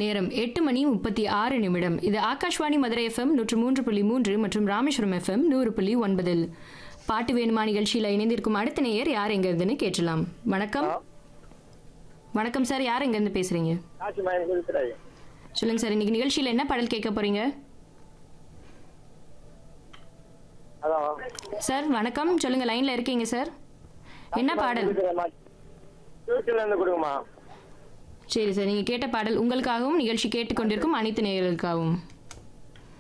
நேரம் எட்டு மணி முப்பத்தி ஆறு நிமிடம் இது ஆகாஷ்வாணி மதுரை எஃப்எம் நூற்று மூன்று புள்ளி மூன்று மற்றும் ராமேஸ்வரம் எஃப்எம் நூறு புள்ளி ஒன்பதில் பாட்டு வேணுமா நிகழ்ச்சியில் இணைந்திருக்கும் அடுத்த நேயர் யார் எங்க இருந்துன்னு கேட்டலாம் வணக்கம் வணக்கம் சார் யார் எங்க இருந்து பேசுறீங்க காசு மயன் கொடுத்துறாரு சொல்லுங்க சார் இன்னைக்கு நிகழ்ச்சியில் என்ன பாடல் கேட்க போறீங்க ஹலோ சார் வணக்கம் சொல்லுங்க லைன்ல இருக்கீங்க சார் என்ன பாடல் டியூஷன்ல இருந்து கொடுங்கம்மா சரி சார் நீங்க கேட்ட பாடல் உங்களுக்காகவும் நிகழ்ச்சி கேட்டுக்கொண்டிருக்கும் அனைத்து நேயர்களுக்காகவும்